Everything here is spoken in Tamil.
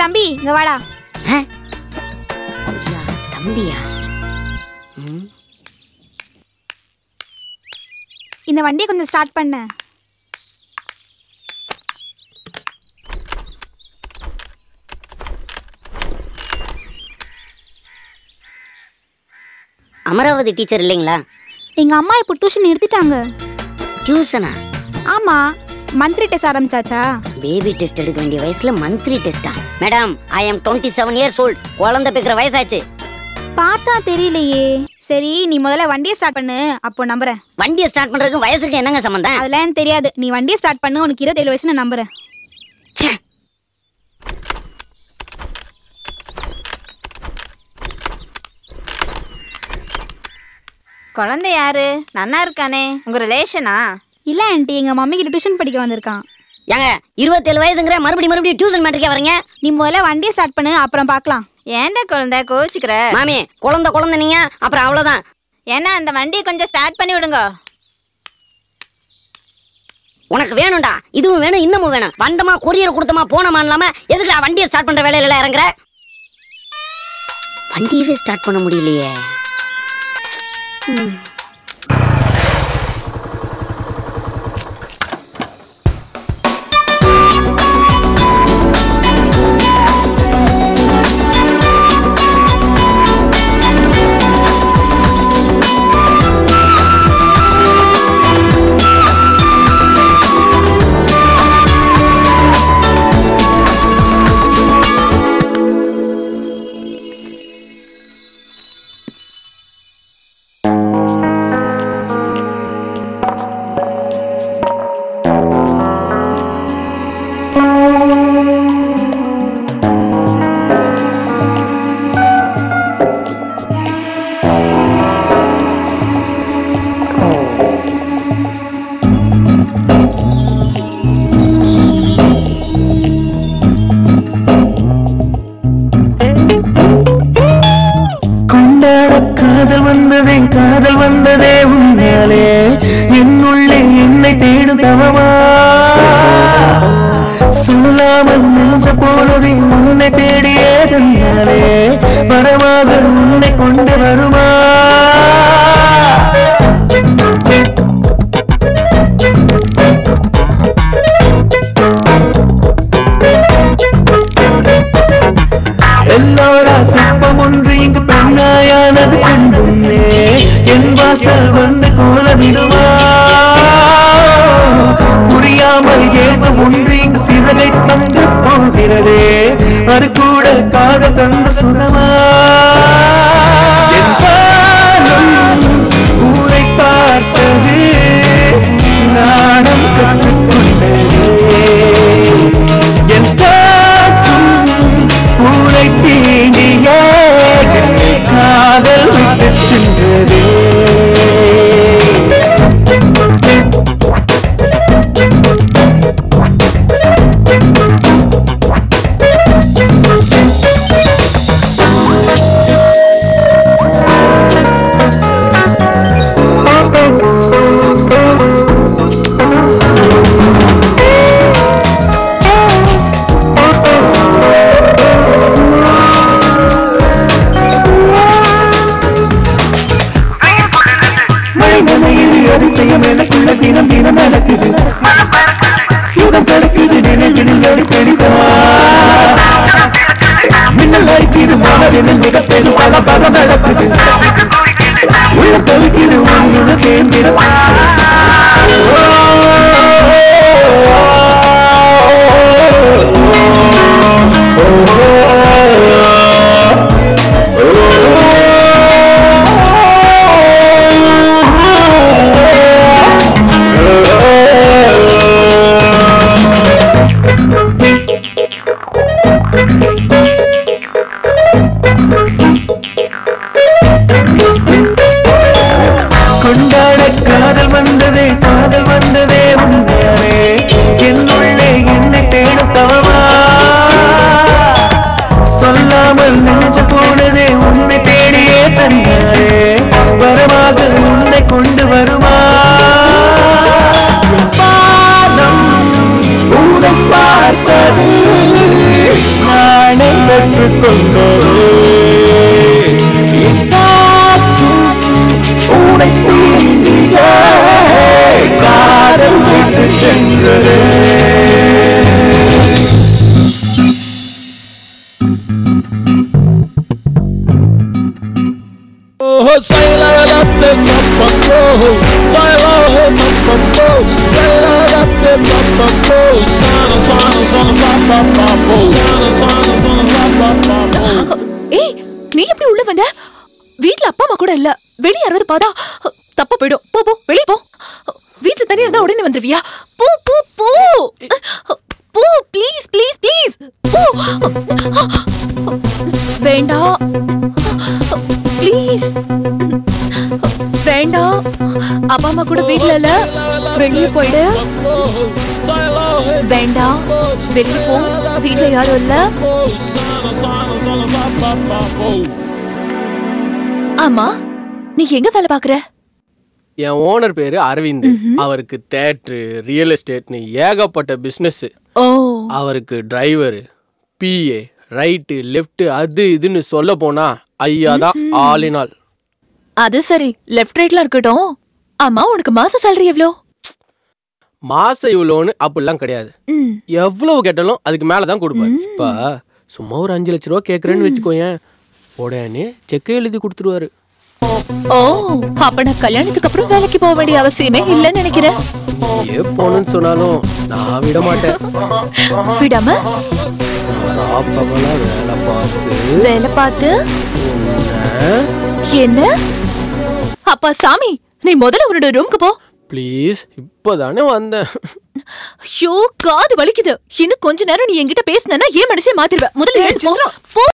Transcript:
தம்பி இங்க வாடா ஆ? ஐயா, தம்பியா ம், இந்த வண்டியை கொஞ்சம் ஸ்டார்ட் பண்ண அமராவதி டீச்சர் இல்லைங்களா எங்க அம்மா இப்போ டியூஷன் நிறுத்திட்டாங்க டியூஷனா ஆமா மந்த்லி டெஸ்ட் ஆரம்பிச்சாச்சா பேபி டெஸ்ட் எடுக்க வேண்டிய வயசுல மந்த்லி டெஸ்டா madam I M twenty seven years old குழந்தை பிக்கிற வயசாச்சு பார்த்தா தெரியலையே சரி நீ முதல்ல வண்டியை ஸ்டார்ட் பண்ணு அப்போ நம்புறேன் வண்டியை ஸ்டார்ட் பண்றதுக்கு வயசுக்கு என்னங்க சம்மந்தம் அதெல்லாம் எனக்கு தெரியாது நீ வண்டியை ஸ்டார்ட் பண்ணு உனக்கு இருபத்தேழு வயசு நான் நம்புறேன் ச்சே. குழந்தை யாரு நன்னா இருக்கானே உங்க ரிலேஷனா இல்ல ஆண்டி எங்க மம்மி கிட்ட டியூஷன் படிக்க வந்திருக்கான் ஏங்க இருபத்தேழு வயசுங்கிற மறுபடியும் மறுபடியும் டியூஷன் மேட்ருக்கே வரீங்க நீ முதல்ல வண்டியை ஸ்டார்ட் பண்ணு அப்புறம் பார்க்கலாம் ஏன்டா குழந்தை கோச்சுக்கிற மாமி குழந்தை குழந்தை நீங்க அப்புறம் அவ்வளவுதான் ஏன்னா அந்த வண்டியை கொஞ்சம் ஸ்டார்ட் பண்ணி விடுங்க உனக்கு வேணும்டா இதுவும் வேணும் இன்னமும் வேணும் வந்தமா கொரியர் கொடுத்தமா போனமா இல்லாம எதுக்குடா வண்டியை ஸ்டார்ட் பண்ற வேலையில எல்லாம் இறங்குற வண்டியவே ஸ்டார்ட் பண்ண முடியலையே ம். கொண்டாட காதல் வந்ததே காதல் வந்ததே உன்னாலே என்னுள்ளே என்னை தேடும் தவமா சொல்லாமல் நெஞ்ச போனதே உன்னை தேடியதனாலே வரமாக உன்னை கொண்டு வருமா எல்லோரா சிற்பம் ஒன்று இங்கு பெண்ணாயானது கண்டுன்னே என் வாசல் வந்து கோலமிடுமா புரியாமல் ஏதோ ஒன்று இங்கு சிறகை தந்து போகிறதே அது கூட காத தந்த சுகமா என் காலம் ஊரை பார்த்தது நாடம் கற்றுக்கொண்டது என் காற்றும் உனை தீண்டிய காதல் விட்டு சென்றதே மலைமலையில் அதிசயம் எனக்குள்ள தினம் தினம் நடக்குது யுகம் பிறக்குது நினைவினில் ஒரு பெரிதா மின்னல் அடிக்குது மனதில் மிக பெரும் பல பலம் நடக்குது உள்ள தவிக்குது உன்னோட சேர்ந்திட ஏய் நீ எப்படி உள்ள வந்த வீட்ல அப்பா அம்மா கூட இல்ல வெளிய யாராவது பார்த்தா தப்பா போயிடும் போ போ வெளிய போ வீட்ல தனியா இருந்தா உடனே வந்துருவியா போ போ போ போ ப்ளீஸ் ப்ளீஸ் ப்ளீஸ் போ வேண்டாம் ப்ளீஸ் வேண்டாம் அப்பா அம்மா கூட வீட்ல இல்ல வெளிய போயிடு வேண்டாம் வெளிய போ வீட்ல யாரும் இல்ல ஆமா நீ எங்க வேலை பாக்குற என் ஓனர் பேரு அரவிந்த் அவருக்கு தேட்ரு ரியல் எஸ்டேட்னு ஏகப்பட்ட பிஸ்னஸ் ஓ அவருக்கு டிரைவர் பிஏ ரைட்டு லெஃப்ட் அது இதுன்னு சொல்ல போனா ஐயா தான் ஆல் இன் ஆல் அது சரி லெஃப்ட் ரைட்ல இருக்கட்டும் ஆமா உனக்கு மாச salary எவ்வளோ மாசம் இவ்வளோன்னு அப்படிலாம் கிடையாது ம் எவ்வளவு கேட்டாலும் அதுக்கு மேல தான் கொடுப்பாரு இப்ப சும்மா ஒரு அஞ்சு லட்ச ரூபா கேட்குறேன்னு வச்சுக்கோயேன் உடனே செக்கை எழுதி கொடுத்துருவாரு ஓ அப்ப நான் கல்யாணத்துக்கு அப்புறம் வேலைக்கு போக வேண்டிய அவசியமே இல்லைன்னு நினைக்கிறேன் ஏ போகணும்னு சொன்னாலும் நான் விட மாட்டேன் விடாம ராப்பகலா வேலை பார்த்து வேலை பார்த்து உன்னை என்ன அப்பா சாமி நீ முதல்ல உன்னோட ரூம்க்கு போ ப்ளீஸ் இப்போதானே வந்தேன் ஐயோ காது வலிக்குது இன்னும் கொஞ்ச நேரம் நீ என்கிட்ட பேசினா ஏன் மனசே மாத்திருவ முதல்ல எழுந்து போ. போ